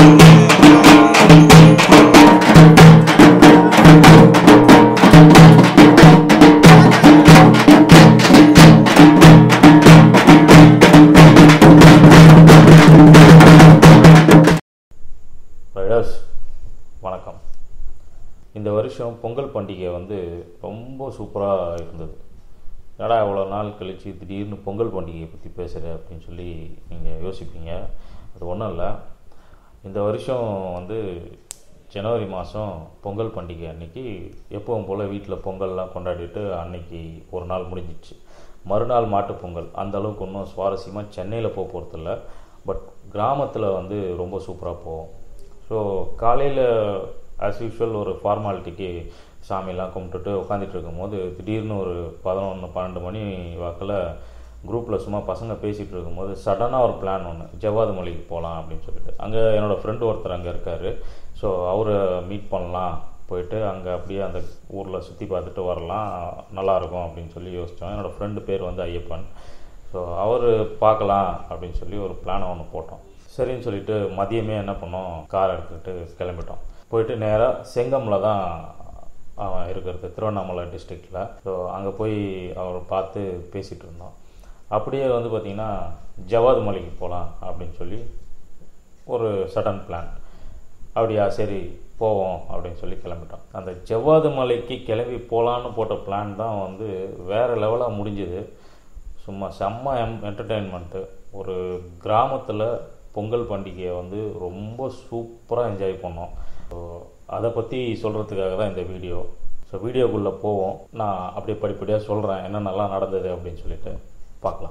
Riders வணக்கம் இந்த வருஷம் பொங்கல் பண்டிகை வந்து ரொம்ப சூப்பராக இருந்தது ஏடா இவ்வளோ நாள் கழித்து திடீர்னு பொங்கல் பண்டிகையை பற்றி பேசுகிற அப்படின்னு சொல்லி நீங்கள் யோசிப்பீங்க அது ஒன்றும் இல்லை இந்த வருஷம் வந்து ஜனவரி மாதம் பொங்கல் பண்டிகை அன்னைக்கு எப்பவும் போல் வீட்டில் பொங்கல்லாம் கொண்டாடிட்டு அன்னைக்கு ஒரு நாள் முடிஞ்சிச்சு மறுநாள் மாட்டுப் பொங்கல் அந்த அளவுக்கு ஒன்றும் சுவாரஸ்யமாக சென்னையில் போக போகிறதில்ல பட் கிராமத்தில் வந்து ரொம்ப சூப்பராக போகும் ஸோ காலையில் ஆஸ் யூஷுவல் ஒரு ஃபார்மாலிட்டிக்கு சாமியெல்லாம் கும்பிட்டுட்டு உட்காந்துட்டு இருக்கும்போது திடீர்னு ஒரு பதினொன்று பன்னெண்டு மணி வாக்கில் குரூப்பில் சும்மா பசங்க பேசிகிட்டு இருக்கும்போது சடனாக ஒரு பிளான் ஒன்று ஜவ்வாது மலைக்கு போகலாம் அப்படின்னு சொல்லிட்டு அங்கே என்னோடய ஃப்ரெண்டு ஒருத்தர் அங்கே இருக்கார் ஸோ அவரை மீட் பண்ணலாம் போயிட்டு அங்கே அப்படியே அந்த ஊரில் சுற்றி பார்த்துட்டு வரலாம் நல்லாயிருக்கும் அப்படின்னு சொல்லி யோசித்தோம் என்னோடய ஃப்ரெண்டு பேர் வந்து ஐயப்பன் ஸோ அவர் பார்க்கலாம் அப்படின்னு சொல்லி ஒரு பிளானை ஒன்று போட்டோம் சரின்னு சொல்லிட்டு மதியமே என்ன பண்ணோம் கார் எடுத்துக்கிட்டு கிளம்பிட்டோம் போயிட்டு நேராக செங்கமில் தான் அவன் இருக்கிறது திருவண்ணாமலை டிஸ்ட்ரிக்டில் ஸோ அங்கே போய் அவர் பார்த்து பேசிகிட்டு இருந்தோம் அப்படியே வந்து பார்த்திங்கன்னா ஜவாது மலைக்கு போகலாம் அப்படின்னு சொல்லி ஒரு சடன் பிளான் அப்படியா சரி போவோம் அப்படின்னு சொல்லி கிளம்பிட்டோம் அந்த ஜவ்வாது மலைக்கு கிளம்பி போகலான்னு போட்ட பிளான் தான் வந்து வேறு லெவலாக முடிஞ்சுது சும்மா செம்ம எம் என்டர்டெயின்மெண்ட்டு ஒரு கிராமத்தில் பொங்கல் பண்டிகையை வந்து ரொம்ப சூப்பராக என்ஜாய் பண்ணோம் ஸோ அதை பற்றி சொல்கிறதுக்காக தான் இந்த வீடியோ ஸோ வீடியோக்குள்ளே போவோம் நான் அப்படியே படிப்படியாக சொல்கிறேன் என்னென்னலாம் நடந்தது அப்படின்னு சொல்லிட்டு பார்க்கலாம்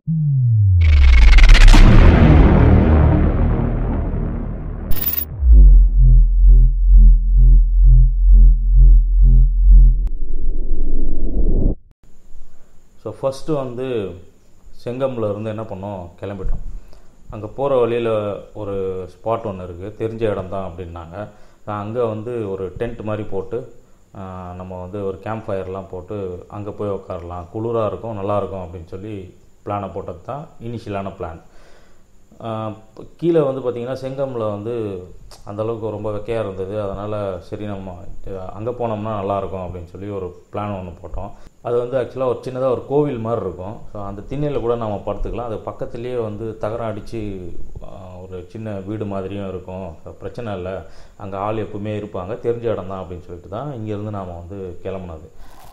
ஸோ ஃபஸ்ட்டு வந்து செங்கம்ல இருந்து என்ன பண்ணோம் கிளம்பிட்டோம் அங்கே போகிற வழியில் ஒரு ஸ்பாட் ஒன்று இருக்குது தெரிஞ்ச இடம் தான் அப்படின்னாங்க நான் அங்கே வந்து ஒரு டென்ட் மாதிரி போட்டு ஆஹ், நம்ம வந்து ஒரு கேம்ப் ஃபயர்லாம் போட்டு அங்கே போய் உட்காரலாம் குளிராக இருக்கும் நல்லாயிருக்கும் அப்படின்னு சொல்லி பிளானை போட்டது தான் இனிஷியலான பிளான் கீழே வந்து பார்த்திங்கன்னா செங்கமில் வந்து அந்தளவுக்கு ரொம்ப வெக்கையாக இருந்தது அதனால் சரி நம்ம அங்கே போனோம்னா நல்லாயிருக்கும் அப்படின்னு சொல்லி ஒரு பிளான் ஒன்று போட்டோம் அது வந்து ஆக்சுவலாக ஒரு சின்னதாக ஒரு கோவில் மாதிரி இருக்கும் ஸோ அந்த திண்ணையில் கூட நம்ம படுத்துக்கலாம் அது பக்கத்துலேயே வந்து தகரம் அடித்து ஒரு சின்ன வீடு மாதிரியும் இருக்கும் So, பிரச்சனை இல்லை அங்கே ஆள் எப்பவுமே இருப்பாங்க தெரிஞ்ச இடம் தான் அப்படின்னு சொல்லிட்டு தான் இங்கேருந்து நாம் வந்து கிளம்புனது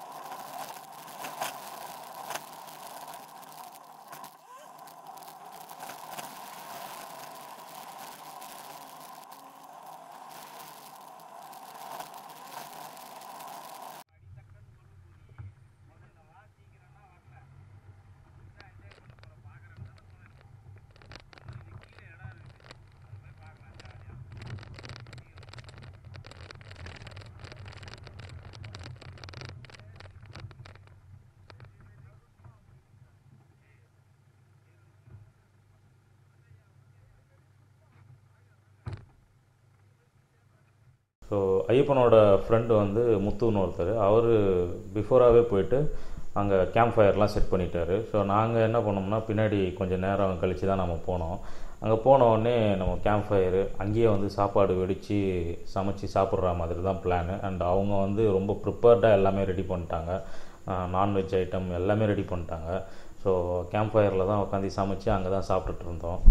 ஸோ ஐயப்பனோட ஃப்ரெண்டு வந்து முத்துன்னு ஒருத்தர் அவர் பிஃபோராகவே போயிட்டு அங்கே கேம்ப் ஃபயர்லாம் செட் பண்ணிட்டாரு ஸோ நாங்கள் என்ன பண்ணோம்னா பின்னாடி கொஞ்சம் நேரம் கழித்து தான் நம்ம போனோம் அங்கே போன உடனே நம்ம கேம்ப் ஃபயரு அங்கேயே வந்து சாப்பாடு வெடித்து சமைச்சு சாப்பிட்ற மாதிரி தான் பிளானு அண்ட் அவங்க வந்து ரொம்ப ப்ரிப்பேர்டாக எல்லாமே ரெடி பண்ணிட்டாங்க நான்வெஜ் ஐட்டம் எல்லாமே ரெடி பண்ணிட்டாங்க ஸோ கேம்ப் ஃபயரில் தான் உட்காந்து சமைச்சு அங்கே தான் சாப்பிட்டுட்டு இருந்தோம்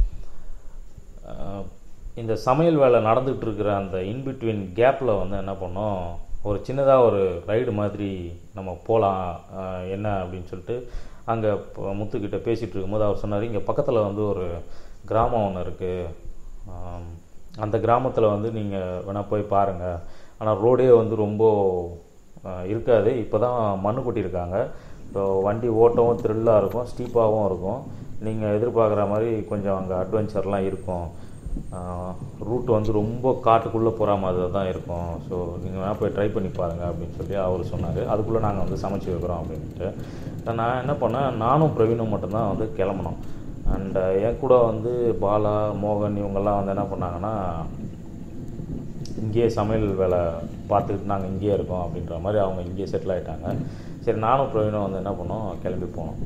அஹ் இந்த சமையல் வேலை நடந்துகிட்டு இருக்கிற அந்த இன்பிட்வீன் கேப்பில் வந்து என்ன பண்ணோம் ஒரு சின்னதாக ஒரு ரைடு மாதிரி நம்ம போகலாம் என்ன அப்படின்னு சொல்லிட்டு அங்கே முத்துக்கிட்ட பேசிகிட்டு இருக்கும்போது அவர் சொன்னார் இங்கே பக்கத்தில் வந்து ஒரு கிராமம் ஒன்று இருக்குது அந்த கிராமத்தில் வந்து நீங்கள் வேணால் போய் பாருங்கள் ஆனால் ரோடே வந்து ரொம்ப அஹ், இருக்காது இப்போ தான் மண்ணு கொட்டியிருக்காங்க ஸோ வண்டி ஓட்டவும் த்ரில்லாக இருக்கும் ஸ்டீப்பாகவும் இருக்கும் நீங்கள் எதிர்பார்க்குற மாதிரி கொஞ்சம் அங்கே அட்வென்ச்சர்லாம் இருக்கும் ரூட் வந்து ரொம்ப காட்டுக்குள்ளே போகிற மாதிரி தான் இருக்கும் ஸோ நீங்கள் வேணால் போய் ட்ரை பண்ணி பாருங்கள் அப்படின்னு சொல்லி அவர் சொன்னார் அதுக்குள்ளே நாங்கள் வந்து சமைச்சு வைக்கிறோம் அப்படின்ட்டு நான் என்ன பண்ணேன் நானும் பிரவீனும் மட்டும்தான் வந்து கிளம்புனோம் அண்ட் என் கூட வந்து பாலா மோகன் இவங்கெல்லாம் வந்து என்ன பண்ணாங்கன்னா இங்கேயே சமையல் வேலை பார்த்துக்கிட்டு நாங்கள் இங்கேயே இருக்கோம் அப்படின்ற மாதிரி அவங்க இங்கேயே செட்டில் ஆகிட்டாங்க சரி நானும் பிரவீனும் வந்து என்ன பண்ணோம் கிளம்பி போனோம்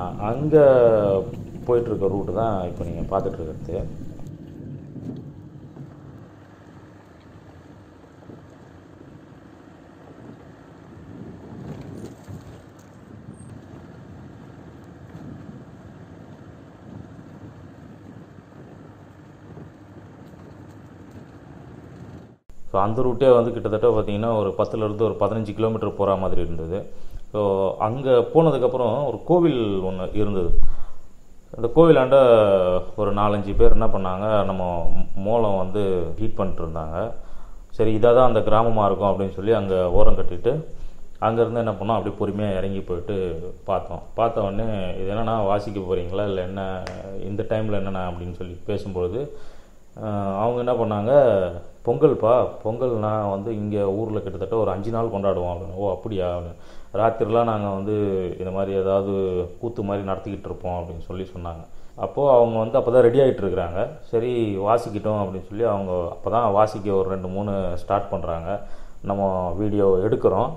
அங்கே போயிட்டுருக்க ரூட்டு தான் இப்போ நீங்கள் பார்த்துட்டு இருக்கிறது அந்த ரூட்டே வந்து கிட்டத்தட்ட பார்த்திங்கன்னா ஒரு பத்துலேருந்து ஒரு பதினஞ்சு கிலோமீட்டர் போகிற மாதிரி இருந்தது ஸோ அங்கே போனதுக்கப்புறம் ஒரு கோவில் ஒன்று இருந்தது அந்த கோவிலாண்ட ஒரு நாலஞ்சு பேர் என்ன பண்ணாங்க நம்ம மூலம் வந்து ஹீட் பண்ணிட்டு இருந்தாங்க சரி இதாக தான் அந்த கிராமமாக இருக்கும் அப்படின்னு சொல்லி அங்கே ஓரம் கட்டிட்டு அங்கேருந்து என்ன பண்ணோம் அப்படியே பொறுமையாக இறங்கி போயிட்டு பார்த்தோம் பார்த்த உடனே இது என்னென்னா வாசிக்க போகிறீங்களா இல்லை என்ன இந்த டைமில் என்னென்ன அப்படின்னு சொல்லி பேசும்பொழுது ஆஹ், அவங்க என்ன பண்ணாங்க பொங்கல்ப்பா பொங்கல் நான் வந்து இங்கே ஊரில் கிட்டத்தட்ட ஒரு அஞ்சு நாள் கொண்டாடுவோம் அப்படின்னு. ஓ அப்படியா அப்படின்னு. ராத்திரிலாம் நாங்கள் வந்து இந்த மாதிரி ஏதாவது கூத்து மாதிரி நடத்திக்கிட்டு இருப்போம் அப்படின்னு சொல்லி சொன்னாங்க அப்போது அவங்க வந்து அப்போ தான் ரெடி ஆகிட்டு இருக்கிறாங்க சரி வாசிக்கிட்டோம் அப்படின்னு சொல்லி அவங்க அப்போ தான் வாசிக்க ஒரு ரெண்டு மூணு ஸ்டார்ட் பண்ணுறாங்க நம்ம வீடியோ எடுக்கிறோம்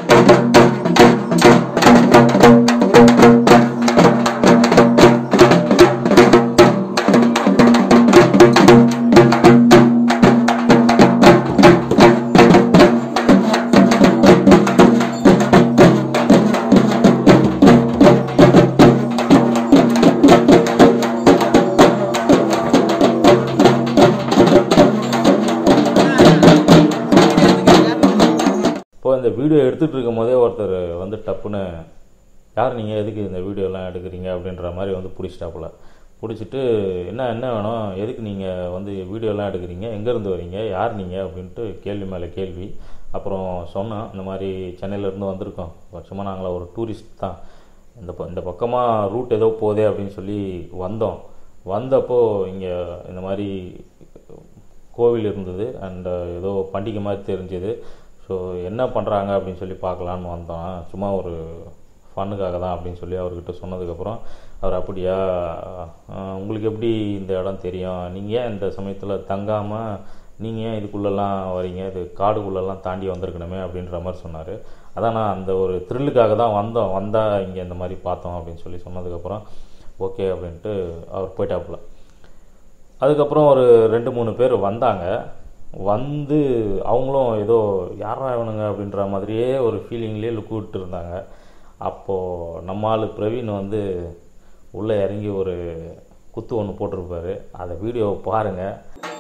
இப்போ இந்த வீடியோ எடுத்துகிட்டு இருக்கும் போதே ஒருத்தர் வந்து டப்புன்னு யார் நீங்கள் எதுக்கு இந்த வீடியோலாம் எடுக்கிறீங்க அப்படின்ற மாதிரி வந்து பிடிச்சிட்டாப்புல பிடிச்சிட்டு என்ன என்ன வேணும் எதுக்கு நீங்கள் வந்து வீடியோலாம் எடுக்கிறீங்க எங்கேருந்து வரீங்க யார் நீங்கள் அப்படின்ட்டு கேள்வி மேலே கேள்வி அப்புறம் சொன்னேன் இந்த மாதிரி சென்னையிலேருந்து வந்திருக்கோம் வருஷமாக நாங்கள ஒரு டூரிஸ்ட் தான் இந்த ப இந்த பக்கமாக ரூட் ஏதோ போதே அப்படின்னு சொல்லி வந்தோம் வந்தப்போ இங்கே இந்த மாதிரி கோவில் இருந்தது அண்ட் ஏதோ பண்டிகை மாதிரி தெரிஞ்சுது ஸோ என்ன பண்ணுறாங்க அப்படின்னு சொல்லி பார்க்கலான்னு வந்தோம் சும்மா ஒரு ஃபன்னுக்காக தான் அப்படின்னு சொல்லி அவர்கிட்ட சொன்னதுக்கப்புறம் அவர் அப்படியா அஹ், உங்களுக்கு எப்படி இந்த இடம் தெரியும் நீங்கள் ஏன் இந்த சமயத்தில் தங்காமல் நீங்கள் ஏன் இதுக்குள்ளெல்லாம் வரீங்க இது காடுக்குள்ளெல்லாம் தாண்டி வந்திருக்கணுமே அப்படின்ற மாதிரி சொன்னார் அதான் நான் அந்த ஒரு த்ரில்லுக்காக தான் வந்தோம் வந்தால் இங்கே இந்த மாதிரி பார்த்தோம் அப்படின்னு சொல்லி சொன்னதுக்கப்புறம் ஓகே அப்படின்ட்டு அவர் போயிட்டாப்புல அதுக்கப்புறம் ஒரு ரெண்டு மூணு பேர் வந்தாங்க வந்து அவங்களும் ஏதோ யாரா இவனுங்க அப்படின்ற மாதிரியே ஒரு ஃபீலிங்லேயே லுக் விட்டு இருந்தாங்க அப்போது நம்ம ஆள் பிரவீன் வந்து உள்ளே இறங்கி ஒரு குத்து ஒன்று போட்டிருப்பாரு அதை வீடியோவை பாருங்கள்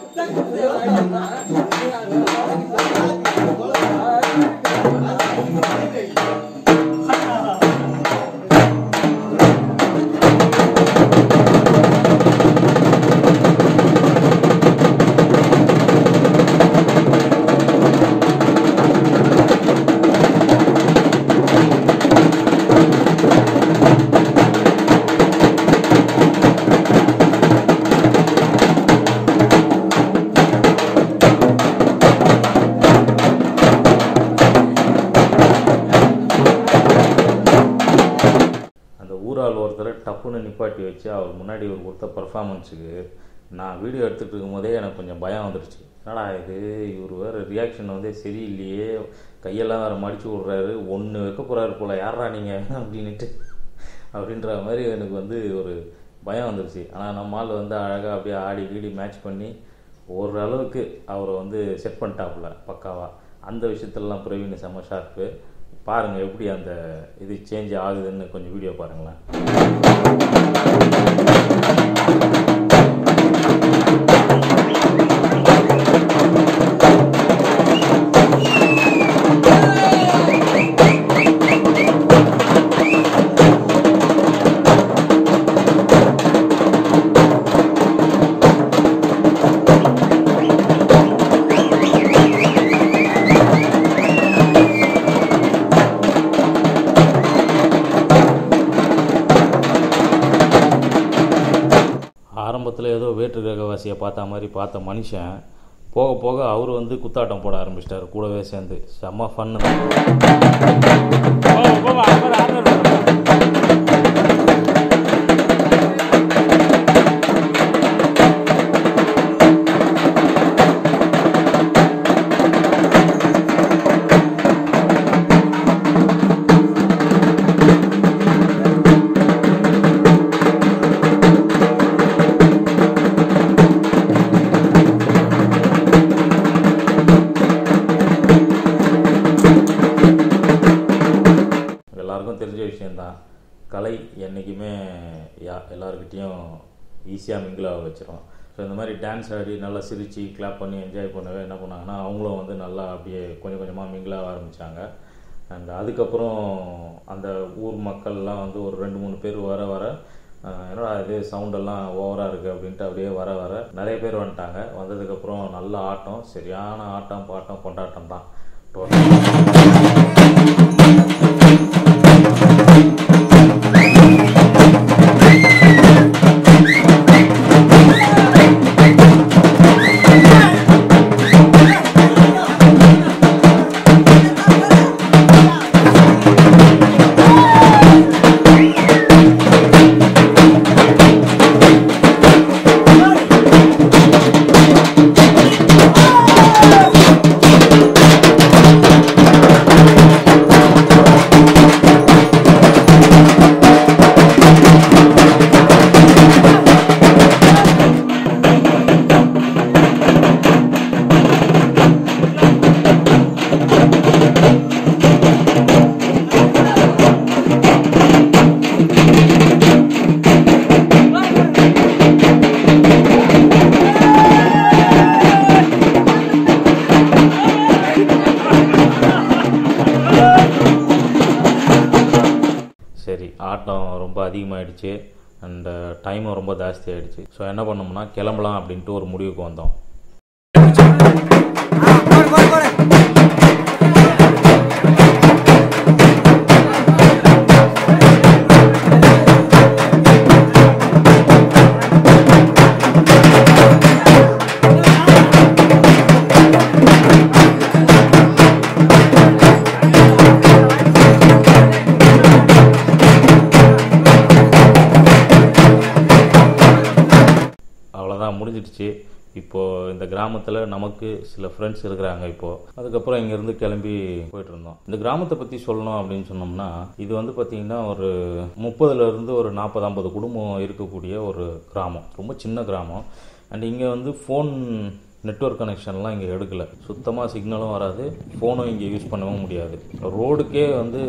அந்த ஊரால் ஒருத்தரை டப்புன்னு நிப்பாட்டி வச்சு அவர் முன்னாடி ஒரு கொடுத்த பர்ஃபார்மன்ஸுக்கு நான் வீடியோ எடுத்துகிட்டு இருக்கும்போதே எனக்கு கொஞ்சம் பயம் வந்துடுச்சு என்னடா இது இவர் வேறு ரியாக்ஷன் வந்து சரியில்லையே கையெல்லாம் வேறு மடிச்சு விட்றாரு ஒன்று வைக்க போகிறாரு போல் யாரா நீங்கள் அப்படின்ட்டு அப்படின்ற மாதிரி எனக்கு வந்து ஒரு பயம் வந்துடுச்சு ஆனால் நம்ம ஆள் வந்து அழகாக அப்படியே ஆடி கீடி மேட்ச் பண்ணி ஓரளவுக்கு அவரை வந்து செட் பண்ணிட்டாப்புல பக்காவாக அந்த விஷயத்துலலாம் பிரவீன் செம்ம ஷார்ப்பு பாருங்கள் எப்படி அந்த இது சேஞ்ச் ஆகுதுன்னு கொஞ்சம் வீடியோ பாருங்களேன் ஆரம்பத்தில் ஏதோ வேற்று கிரகவாசியை பார்த்த மாதிரி பார்த்த மனுஷன் போக போக அவர் வந்து குத்தாட்டம் போட ஆரம்பிச்சிட்டாரு கூடவே சேர்ந்து செம்ம ஃபன்னு தான் எல்லாருக்கும் தெரிஞ்ச விஷயந்தான் கலை என்றைக்குமே யா எல்லாருக்கிட்டேயும் ஈஸியாக மிங்கிளாக வச்சிரும் ஸோ இந்த மாதிரி டான்ஸ் ஆடி நல்லா சிரித்து கிளாப் பண்ணி என்ஜாய் பண்ணவே என்ன பண்ணாங்கன்னா அவங்களும் வந்து நல்லா அப்படியே கொஞ்சம் கொஞ்சமாக மிங்கிளாக ஆரம்பித்தாங்க அண்ட் அதுக்கப்புறம் அந்த ஊர் மக்கள்லாம் வந்து ஒரு ரெண்டு மூணு பேர் வர வர ஆஹ் என்னடா இது சவுண்டெல்லாம் ஓவராக இருக்குது அப்படின்ட்டு அப்படியே வர வர நிறைய பேர் வந்துட்டாங்க வந்ததுக்கப்புறம் நல்ல ஆட்டம் சரியான ஆட்டம் பாட்டம் கொண்டாட்டம் தான் சரி ஆட்டம் ரொம்ப அதிகமாகிடுச்சு அண்ட் டைமும் ரொம்ப ஜாஸ்தி ஆகிடுச்சு ஸோ என்ன பண்ணோம்னா கிளம்பலாம் அப்படின்ட்டு ஒரு முடிவுக்கு வந்தோம் அவ்வளோதான் முடிஞ்சிடுச்சு இப்போது இந்த கிராமத்தில் நமக்கு சில ஃப்ரெண்ட்ஸ் இருக்கிறாங்க இப்போது அதுக்கப்புறம் இங்கேருந்து கிளம்பி போயிட்டு இருந்தோம் இந்த கிராமத்தை பற்றி சொல்லணும் அப்படின்னு சொன்னோம்னா இது வந்து பார்த்திங்கன்னா ஒரு முப்பதுலேருந்து ஒரு நாற்பது ஐம்பது குடும்பம் இருக்கக்கூடிய ஒரு கிராமம் ரொம்ப சின்ன கிராமம் அண்ட் இங்கே வந்து ஃபோன் நெட்வொர்க் கனெக்ஷன்லாம் இங்கே எடுக்கலை சுத்தமாக சிக்னலும் வராது ஃபோனும் இங்கே யூஸ் பண்ணவும் முடியாது ரோடுக்கே வந்து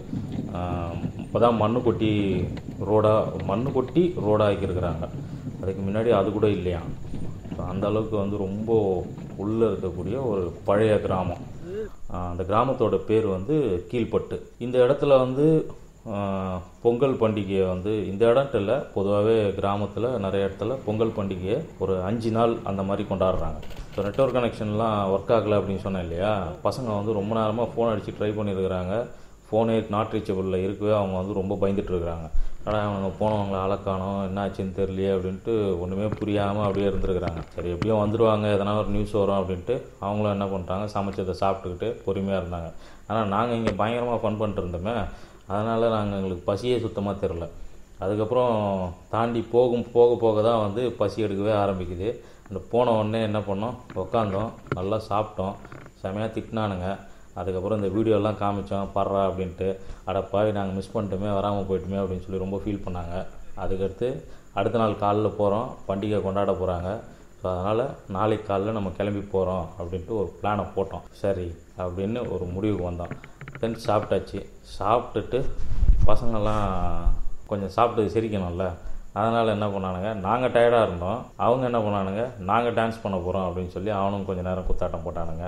இப்போ தான் மண்ணு கொட்டி ரோடாக மண்ணு கொட்டி ரோடாக ஆக்கியிருக்கிறாங்க அதுக்கு முன்னாடி அது கூட இல்லையா ஸோ அந்த அளவுக்கு வந்து ரொம்ப உள்ளே இருக்கக்கூடிய ஒரு பழைய கிராமம் ஆஹ் அந்த கிராமத்தோட பேர் வந்து கீழ்பட்டு இந்த இடத்துல வந்து ஆஹ் பொங்கல் பண்டிகையை வந்து இந்த இடம்ட்டு இல்லை பொதுவாகவே கிராமத்தில் நிறைய இடத்துல பொங்கல் பண்டிகையை ஒரு அஞ்சு நாள் அந்த மாதிரி கொண்டாடுறாங்க ஸோ நெட்ஒர்க் கனெக்ஷன்லாம் ஒர்க் ஆகலை அப்படின்னு சொன்னேன் இல்லையா பசங்க வந்து ரொம்ப நேரமாக ஃபோன் அடித்து ட்ரை பண்ணியிருக்கிறாங்க ஃபோனே நாட் ரீச்சபிளில் இருக்கவே அவங்க வந்து ரொம்ப பயந்துட்டு இருக்கிறாங்க ஆனால் அவங்க போனவங்களை அலக்கானோம் என்னாச்சுன்னு தெரியலையே அப்படின்ட்டு ஒன்றுமே புரியாமல் அப்படியே இருந்திருக்கிறாங்க சரி எப்படியும் வந்துடுவாங்க எதனா ஒரு நியூஸ் வரும் அப்படின்ட்டு அவங்களும் என்ன பண்ணிட்டாங்க சமைச்சதை சாப்பிட்டுக்கிட்டு பொறுமையாக இருந்தாங்க ஆனால் நாங்கள் இங்கே பயங்கரமாக ஃபன் பண்ணிட்டு இருந்தோமே அதனால் நாங்கள் எங்களுக்கு பசியே சுத்தமாக தெரில அதுக்கப்புறம் தாண்டி போகும் போக போக தான் வந்து பசி எடுக்கவே ஆரம்பிக்குது அந்த போன உடனே என்ன பண்ணோம் உக்காந்தோம் நல்லா சாப்பிட்டோம் செமையாக திட்டினானுங்க அதுக்கப்புறம் இந்த வீடியோலாம் காமிச்சோம் படுறா அப்படின்ட்டு அடப்பாவி நாங்கள் மிஸ் பண்ணிட்டோமே வராமல் போயிட்டுமே அப்படின்னு சொல்லி ரொம்ப ஃபீல் பண்ணாங்க அதுக்கடுத்து அடுத்த நாள் காலைல போகிறோம் பண்டிகை கொண்டாட போகிறாங்க ஸோ அதனால் நாளைக்கு காலைல நம்ம கிளம்பி போகிறோம் அப்படின்ட்டு ஒரு பிளானை போட்டோம் சரி அப்படின்னு ஒரு முடிவுக்கு வந்தோம் தென் சாப்பிட்டாச்சு சாப்பிட்டுட்டு பசங்கள்லாம் கொஞ்சம் சாப்பிட்டு சிரிக்கணும்ல அதனால் என்ன பண்ணானுங்க நாங்கள் டயர்டாக இருந்தோம் அவங்க என்ன பண்ணானுங்க நாங்கள் டான்ஸ் பண்ண போகிறோம் அப்படின்னு சொல்லி அவனும் கொஞ்சம் நேரம் குத்தாட்டம் போட்டானுங்க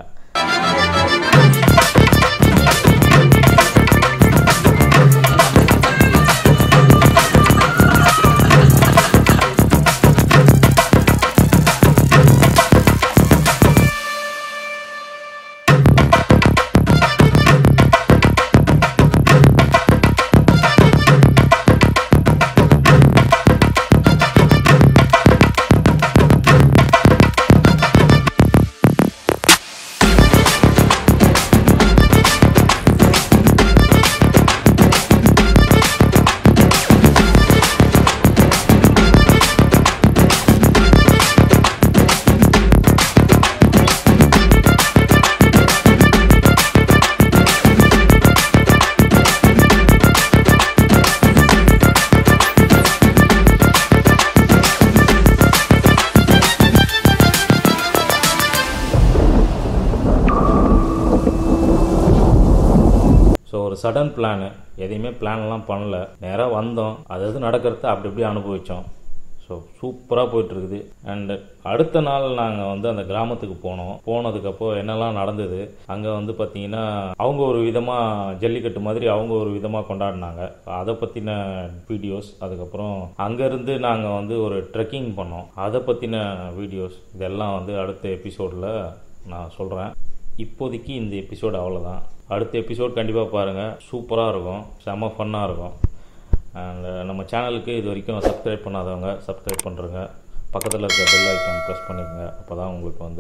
ஸோ ஒரு சடன் பிளானு எதையுமே பிளான்லாம் பண்ணல நேராக வந்தோம் அது அது நடக்கிறத அப்படி இப்படி அனுபவித்தோம் ஸோ சூப்பராக போயிட்டுருக்குது அண்ட் அடுத்த நாள் நாங்கள் வந்து அந்த கிராமத்துக்கு போனோம் போனதுக்கப்புறம் என்னெல்லாம் நடந்தது அங்கே வந்து பார்த்தீங்கன்னா அவங்க ஒரு விதமாக ஜல்லிக்கட்டு மாதிரி அவங்க ஒரு விதமாக கொண்டாடினாங்க அதை பற்றின வீடியோஸ் அதுக்கப்புறம் அங்கேருந்து நாங்கள் வந்து ஒரு ட்ரெக்கிங் பண்ணோம் அதை பற்றின வீடியோஸ் இதெல்லாம் வந்து அடுத்த எபிசோடில் நான் சொல்கிறேன் இப்போதைக்கு இந்த எபிசோடு அவ்வளோதான் அடுத்த எபிசோட் கண்டிப்பாக பாருங்கள் சூப்பராக இருக்கும் செம ஃபன்னாக இருக்கும் அண்ட் நம்ம சேனலுக்கு இது வரைக்கும் சப்ஸ்கிரைப் பண்ணாதவங்க சப்ஸ்கிரைப் பண்ணுறங்க பக்கத்தில் இருக்க பெல் ஐக்கான் ப்ரெஸ் பண்ணிக்கோங்க அப்போ தான் உங்களுக்கு வந்து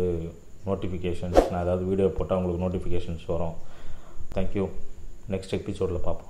நோட்டிஃபிகேஷன்ஸ் நான் ஏதாவது வீடியோ போட்டால் உங்களுக்கு நோட்டிஃபிகேஷன்ஸ் வரும் தேங்க்யூ நெக்ஸ்ட் எபிசோடில் பார்ப்போம்